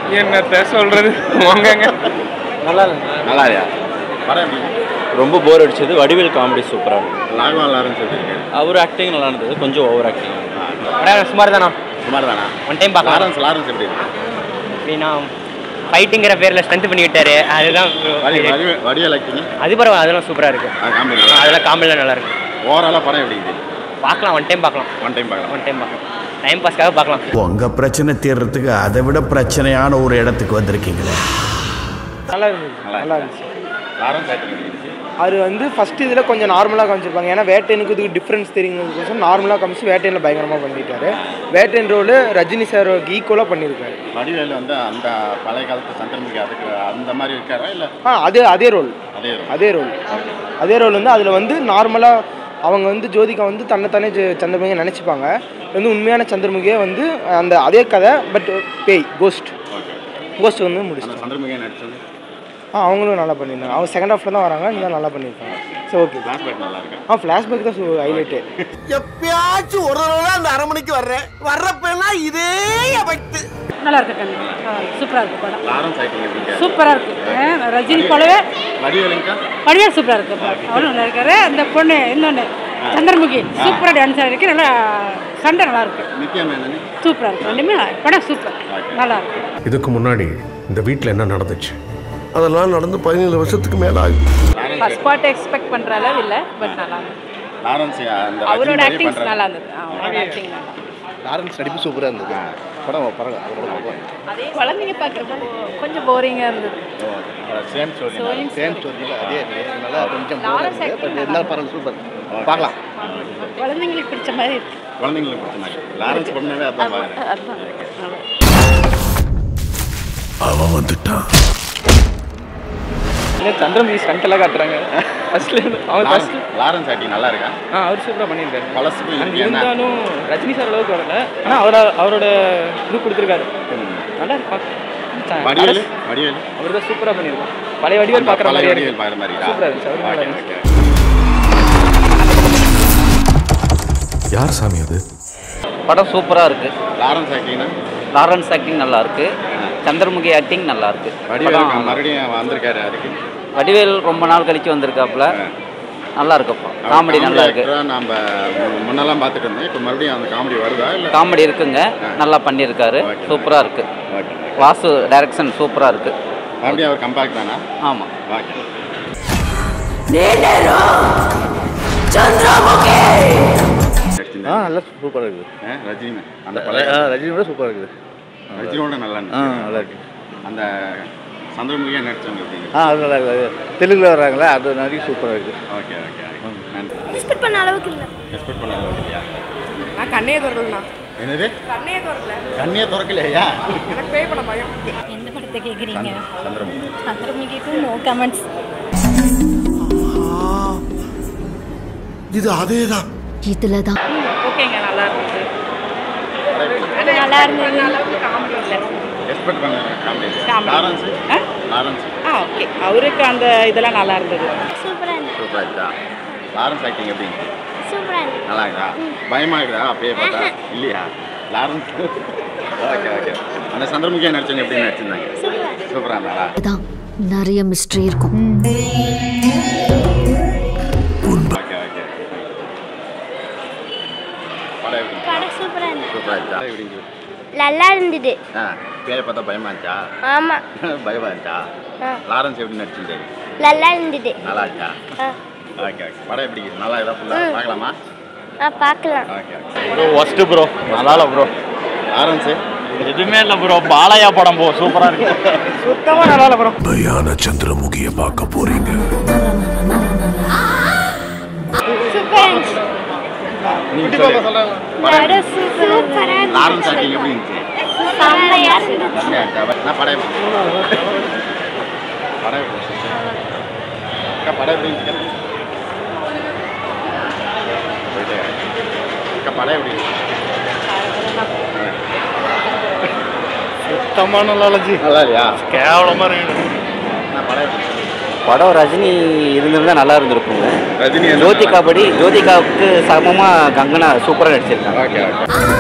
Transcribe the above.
என்னத்த சொல்றது வாங்கங்க நல்லா நல்லா இல்லையா படம் எப்படி ரொம்ப போர் அடிச்சது வடிவேல் காமெடி சூப்பராக இருந்தது லாகம் நல்லா இருந்துச்சு அவர் ஆக்டிங் நல்லா இருந்தது கொஞ்சம் ஓவர் ஆக்டிங் படம் சுமார் தானா சுமார் தானா ஒன் டைம் பார்க்கலாம் லாரன்ஸ் லாரன்ஸ் எப்படி இருக்கு அப்படின்னா ஃபைட்டுங்கிற பேரில் ஸ்ட்ரென்த் பண்ணி விட்டாரு அதுதான் வடி வடி- வடிவேல் ஆக்டிங் அது பரவாயில்ல அதெல்லாம் சூப்பராக இருக்கு காமெடி நல்லா அதெல்லாம் காமெடியில் நல்லா இருக்கு ஓவராலாக படம் எப்படி இருக்குது பார்க்கலாம் ஒன் டைம் பார்க்கலாம் ஒன் டைம் பார்க்கலாம் ஒன் டைம் பார்க்கலாம் டைம் பாஸ்க்காக பார்க்கலாம் உங்க பிரச்சனை தீர்றதுக்கு அதை விட பிரச்சனையான ஒரு இடத்துக்கு வந்திருக்கீங்களே நல்லா இருந்துச்சு நல்லா இருந்துச்சு லாரன்ஸ் ஆக்டிங் எப்படி இருந்துச்சு அது வந்து ஃபர்ஸ்ட் இதில் கொஞ்சம் நார்மலாக காமிச்சிருப்பாங்க ஏன்னா வேட்டையனுக்கு இதுக்கு டிஃப்ரென்ஸ் தெரியுங்கிறதுக்கோசம் நார்மலாக காமிச்சு வேட்டையனில் பயங்கரமாக பண்ணிட்டாரு வேட்டையன் ரோல் ரஜினி சாருக்கு ஈக்குவலாக பண்ணியிருக்காரு வடிவேல் வந்து அந்த பழைய காலத்து சந்திரமுகி அதுக்கு அந்த மாதிரி இருக்காரா இல்லை ஆ அதே அதே ரோல் அதே role? அதே ரோல் அதே ரோல் வந்து அதில் வந்து நார்மலாக அவங்க வந்து ஜோதிகா வந்து தன்னைத்தானே ஜெ- சந்திரமுகியை நினச்சிப்பாங்க வந்து உண்மையான சந்திரமுகியே வந்து அந்த அதே கதை பட் பேய் கோஸ்ட் கோஸ்ட் வந்து முடிச்சு அந்த சந்திரமுகியை நடிச்சது ஆ அவங்களும் நல்லா பண்ணியிருந்தாங்க அவங்க செகண்ட் ஹாஃபில் தான் வராங்க இருந்தாலும் நல்லா பண்ணியிருக்காங்க சரி ஓகே ஃப்ளாஷ்பேக் நல்லா இருக்கு ஆ ஃப்ளாஷ்பேக் தான் ஹைலைட்டு எப்பயாச்சும் ஒரு தடவை அந்த அரை மணிக்கு வர்றேன் வர்றப்பெல்லாம் இதே எஃபெக்ட் நல்லா இருக்கு கண்ணு சூப்பராக இருக்கு படம் லாரன்ஸ் ஆக்டிங் எப்படி இருக்கு சூப்பராக இருக்கு ஆ, ரஜினி போலவே வடிவேலுங்கா வடிவேல் சூப்பராக இருக்கு அவரும் நல்லா இருக்காரு அந்த பொண்ணு இன்னொன்று சந்திரமுகி சூப்பராக டான்ஸ் ஆகிருக்கு நல்லா சண்டை நல்லா இருக்கு நித்யா மேனன் சூப்பராக இருக்கு ரெண்டுமே நல்லா இருக்கு. படம் சூப்பர் நல்லா இருக்கு இதுக்கு முன்னாடி இந்த வீட்டில் என்ன நடந்துச்சு அதெல்லாம் நடந்து பதினேழு வருஷத்துக்கு மேல ஆகுது ஃபர்ஸ்ட் பார்ட் எக்ஸ்பெக்ட் பண்ணுற அளவு இல்லை பட் நல்லா இருந்தது லாரன்ஸ் அந்த அவரோட ரஜினி மாதிரி ஆக்டிங்ஸ் பண்றாரு. நல்லா இருந்தது அவரோட ஆக்டிங் நல்லா லாரன்ஸ் நடிப்பு சூப்பராக இருந்தது படம் படம் அதே குழந்தைங்க பார்க்குறப்போ கொஞ்சம் போரிங்காக இருந்தது சேம் ஸ்டோரி சேம் ஸ்டோரி அதே நல்லா கொஞ்சம் லாரன்ஸ் acting இருந்தாலும் பரவாயில்ல சூப்பர் பார்க்கலாம் குழந்தைங்களுக்கு பிடிச்ச மாதிரி இருக்கு குழந்தைங்களுக்கு பிடிச்ச மாதிரி லாரன்ஸ் பண்ணவே அதான் பாக்குறேன் அதுதான் நல்லா அவன் வந்துட்டான் இல்லை சந்திரமுகி ஸ்டண்ட் எல்லாம் காட்டுறாங்க ஃபர்ஸ்ட்ல அவர் ஃபர்ஸ்ட் லாரன்ஸ் ஆக்டிங் நல்லா இருக்கா ஆ அவர் சூப்பராக பண்ணியிருக்காரு பழசுக்கு அண்ட் இதுக்கு என்ன இருந்தாலும் ரஜினி சார் அளவுக்கு வரல ஆனால் அவர அவரோட இது கொடுத்துருக்காரு நல்லா இருக்கு வடிவேலு வடிவேலு அவர் தான் சூப்பராக பண்ணியிருக்காரு பழைய வடிவேல் பார்க்குற பழைய மாதிரியே வடிவேல் இருக்கு பார்க்குற மாதிரி சூப்பராக இருந்துச்சு அவர் நல்லா ஓகே இருந்துச்சு ஓகே யார் சாமி அது படம் சூப்பராக இருக்கு லாரன்ஸ் ஆக்டிங்னா லாரன்ஸ் ஆக்டிங் நல்லா இருக்கு சந்திரமுகி ஆக்டிங் நல்லா இருக்கு வடிவேல் படம் மறுபடியும் வந்திருக்காரு அதுக்கு வடிவேல் ரொம்ப நாள் கழிச்சு வந்திருக்காப்புல நல்லா இருக்குப்பா காமெடி நல்லா இருக்கு நம்ம முன்னெல்லாம் பார்த்துட்டு இருந்தோம் இப்போ மறுபடியும் அந்த காமெடி வருதா இல்லை காமெடி இருக்குங்க நல்லா பண்ணியிருக்காரு சூப்பராக இருக்கு ஓகே வாசு டைரக்ஷன் சூப்பராக இருக்கு மறுபடியும் அவர் கம்பேக் தானா ஆமாம் ஓகே ஆ நல்லா சூப்பராக இருக்குது ஆ, ரஜினி அந்த பழைய ரஜினியோட சூப்பராக இருக்குது ரஜினியோட நல்லா ஆ இருந்துச்சு நல்லா இருக்கு அந்த சந்திரமுகியா நடிச்சவங்க எப்படிங்க ஆ அது நல்லா இருக்குது தெலுங்குல வர்றாங்களே அது நிறைய சூப்பராக இருக்குது ஓகே ஓகே நன்றி எக்ஸ்பெக்ட் பண்ண அளவுக்கு இல்லை எக்ஸ்பெக்ட் பண்ண அளவுக்கு இல்லையா நான் கண்ணையே திறக்கலண்ணா என்னது கண்ணையே திறக்கல கண்ணியே திறக்கலையா எனக்கு பேய் பண்ண பயம் எந்த படத்தை கேட்குறீங்க சந்திரமுகி சந்திரமுகிக்கு நோ கமெண்ட்ஸ் இது அதே தான் இதுல தான் ஓகேங்க நல்லா இருந்துச்சு நல்லா இருந்தது அளவுக்கு காமெடி இல்லை எக்ஸ்பெக்ட் பண்ண காமெடி Comedy. லாரன்ஸ் ஆ? லாரன்ஸ் ஆ ஓகே அவருக்கு அந்த இதெல்லாம் நல்லா இருந்தது சூப்பராக இருந்தது சூப்பராக இருக்கா லாரன்ஸ் ஆக்டிங் எப்படி சூப்பராக இருந்தது நல்லா இருக்கா பயமா இருக்குதா அப்பயே பார்த்தா இல்லையா லாரன்ஸ் ஓகே ஓகே அந்த சந்திரமுகியா நடிச்சவங்க எப்படி நடிச்சிருந்தாங்க சூப்பராக இருந்தாளா தான் நிறைய மிஸ்ட்ரி இருக்கும் ஓகே ஓகே படம் எப்படி படம் சூப்பராக இருந்தது சூப்பராக இருக்கா எப்படி இருந்துச்சு? நல்லா இருந்தது ஆ பேரை பார்த்தா பயமா இருந்துச்சா ஆமாம் பயமா இருந்துச்சா ஆ. லாரன்ஸ் எப்படி நடிச்சிருந்தாரு நல்லா இருந்தது நல்லா இருக்கா ஆ ஓகே ஓகே படம் எப்படி இருக்குது நல்லா இதா ஃபுல்லாக பார்க்கலாமா ஆ பார்க்கலாம் ஓகே ப்ரோ ஒஸ்ட்டு ப்ரோ நல்லா இல்லை ப்ரோ லாரன்ஸு எதுவுமே இல்லை ப்ரோ பாலையா படம் போ சூப்பராக இருக்கு சுத்தமாக நல்லா இல்லை ப்ரோ பயான சந்திரமுகிய பார்க்க போறீங்க சூப்பராக இருந்துச்சு நீங்கள் சொல்லு படம் சூப்பராக லாரன்ஸ் ஆக்டிங் எப்படி இருந்துச்சு செம்மையாக இருந்தது செம்மையா இருந்துச்சா? நான் படம் எப்படி படம் எப்படி இருந்துச்சு? அக்கா படம் எப்படி இருந்துச்சு போயிட்டு அக்கா படம் எப்படி இருந்துச்சு சுத்தமாக நல்லா ஜி நல்லா இல்லையா கேவலமாக இருக்குது நான் படம் எப்படி இருந்துச்சு? படம் ரஜினி இருந்திருந்தா நல்லா இருந்திருக்குங்க ரஜினி ஜோதிகா படி ஜோதிகாவுக்கு சமமாக கங்கனா சூப்பராக நடிச்சிருக்காங்க ஓகே ஓகே